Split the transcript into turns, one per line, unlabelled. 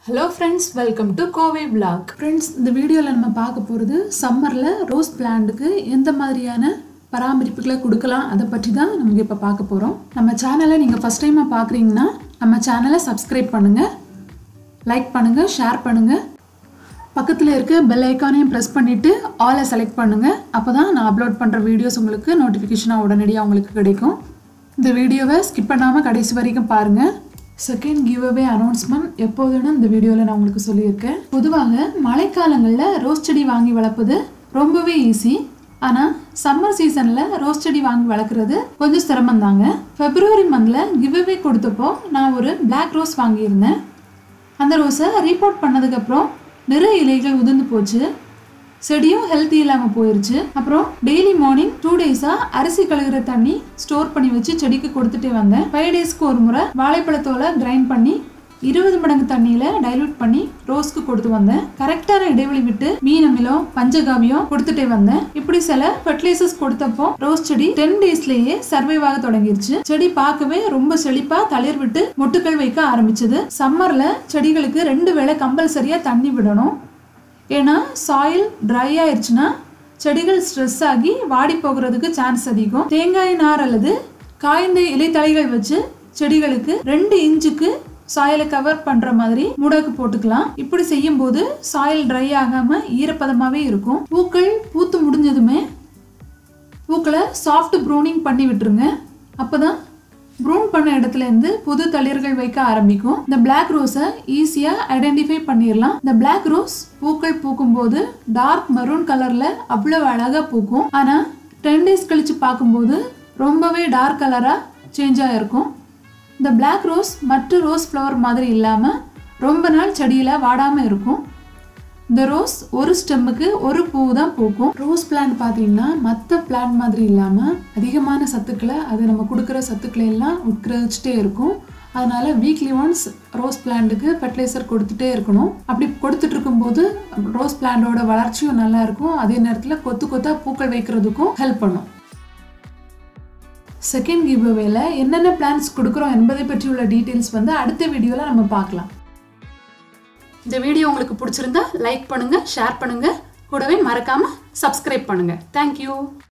hello friends welcome to Kovai vlog
friends இந்த வீடியோவில் நம்ம பார்க்க போகிறது சம்மரில் ரோஸ் பிளான்ட்டுக்கு எந்த மாதிரியான பராமரிப்புகளை கொடுக்கலாம் அதை பற்றி தான் நமக்கு இப்போ பார்க்க போகிறோம் நம்ம சேனலை நீங்கள் ஃபஸ்ட் டைமாக பார்க்குறீங்கன்னா நம்ம சேனலை சப்ஸ்கிரைப் பண்ணுங்கள் லைக் பண்ணுங்கள் ஷேர் பண்ணுங்கள் பக்கத்தில் இருக்க பெல் ஐக்கானையும் ப்ரெஸ் பண்ணிவிட்டு ஆலை செலக்ட் பண்ணுங்கள் அப்போ தான் நான் அப்லோட் பண்ணுற வீடியோஸ் உங்களுக்கு நோட்டிஃபிகேஷனாக உடனடியாக உங்களுக்கு கிடைக்கும் இந்த வீடியோவை ஸ்கிப் பண்ணாமல் கடைசி வரைக்கும் பாருங்கள் செகண்ட் கிவ் அவே அனௌன்ஸ்மெண்ட் எப்போதுன்னு இந்த வீடியோவில் நான் உங்களுக்கு சொல்லியிருக்கேன் பொதுவாக மழைக்காலங்களில் ரோஸ் செடி வாங்கி வளர்ப்பது ரொம்பவே ஈஸி ஆனால் சம்மர் சீசனில் ரோஸ் செடி வாங்கி வளர்க்குறது கொஞ்சம் சிரமம் தாங்க ஃபெப்ரவரி மந்தில் கிவ் அவே கொடுத்தப்போ நான் ஒரு பிளாக் ரோஸ் வாங்கியிருந்தேன் அந்த ரோஸை ரீபோர்ட் பண்ணதுக்கப்புறம் நிறைய இலைகள் உதிர்ந்து போச்சு செடியும் ஹெல்த்தி இல்லாமல் போயிருச்சு அப்புறம் டெய்லி மார்னிங் டூ டேஸாக அரிசி கழுகுற தண்ணி ஸ்டோர் பண்ணி வச்சு செடிக்கு கொடுத்துட்டே வந்தேன் ஃபைவ் டேஸ்க்கு ஒரு முறை வாழைப்பழத்தோலை கிரைண்ட் பண்ணி இருபது மடங்கு தண்ணியில டைலூட் பண்ணி ரோஸ்க்கு கொடுத்து வந்தேன் கரெக்டான இடைவெளி விட்டு மீன் அமிலம் பஞ்சகாவியம் கொடுத்துட்டே வந்தேன் இப்படி சில ஃபெர்டிலைசர்ஸ் கொடுத்தப்போ ரோஸ் செடி டென் டேஸ்லயே சர்வைவ் ஆக தொடங்கிருச்சு செடி பார்க்கவே ரொம்ப செழிப்பா தளிர் விட்டு மொட்டுக்கள் வைக்க ஆரம்பிச்சது சம்மர்ல செடிகளுக்கு ரெண்டு வேளை கம்பல்சரியா தண்ணி விடணும் ஏன்னா சாயில் ட்ரை ஆயிடுச்சுன்னா செடிகள் ஸ்ட்ரெஸ் ஆகி வாடி போகிறதுக்கு சான்ஸ் அதிகம் தேங்காய் நார் அல்லது காய்ந்த இலைத்தழைகள் வச்சு செடிகளுக்கு ரெண்டு இன்ச்சுக்கு சாயலை கவர் பண்ற மாதிரி முடக்கு போட்டுக்கலாம் இப்படி செய்யும் போது சாயில் ட்ரை ஆகாம ஈரப்பதமாவே இருக்கும் பூக்கள் பூத்து முடிஞ்சதுமே பூக்களை சாஃப்ட் ப்ரூனிங் பண்ணி விட்டுருங்க அப்பதான் ப்ரூன் பண்ண இடத்துல இருந்து புது தளிர்கள் வைக்க ஆரம்பிக்கும் இந்த பிளாக் ரோஸை ஈஸியாக ஐடென்டிஃபை பண்ணிடலாம் இந்த பிளாக் ரோஸ் பூக்கள் பூக்கும்போது டார்க் மரூன் கலரில் அவ்வளோ அழகாக பூக்கும் ஆனால் டென் டேஸ் கழித்து பார்க்கும்போது ரொம்பவே டார்க் கலராக சேஞ்ச் ஆகிருக்கும் இந்த பிளாக் ரோஸ் மற்ற ரோஸ் ஃப்ளவர் மாதிரி இல்லாமல் ரொம்ப நாள் செடியில் வாடாமல் இருக்கும் இந்த ரோஸ் ஒரு ஸ்டெம்முக்கு ஒரு பூ தான் பூக்கும் ரோஸ் பிளான்ட் பார்த்தீங்கன்னா மற்ற பிளான்ட் மாதிரி இல்லாமல் அதிகமான சத்துக்களை அது நம்ம கொடுக்குற சத்துக்களை எல்லாம் உட்கிரகிச்சிட்டே இருக்கும் அதனால வீக்லி ஒன்ஸ் ரோஸ் பிளான்ட்டுக்கு ஃபெர்டிலைசர் கொடுத்துட்டே இருக்கணும் அப்படி கொடுத்துட்டு இருக்கும்போது ரோஸ் பிளான்ட்டோட வளர்ச்சியும் நல்லா இருக்கும் அதே நேரத்தில் கொத்து கொத்தா பூக்கள் வைக்கிறதுக்கும் ஹெல்ப் பண்ணும் செகண்ட் கிவ்அவேல என்னென்ன பிளான்ஸ் கொடுக்குறோம் என்பதை பற்றியுள்ள டீட்டெயில்ஸ் வந்து அடுத்த வீடியோவில் நம்ம பார்க்கலாம் இந்த வீடியோ உங்களுக்கு பிடிச்சிருந்தா லைக் பண்ணுங்க ஷேர் பண்ணுங்க கூடவே மறக்காம சப்ஸ்கிரைப் பண்ணுங்க தேங்க்யூ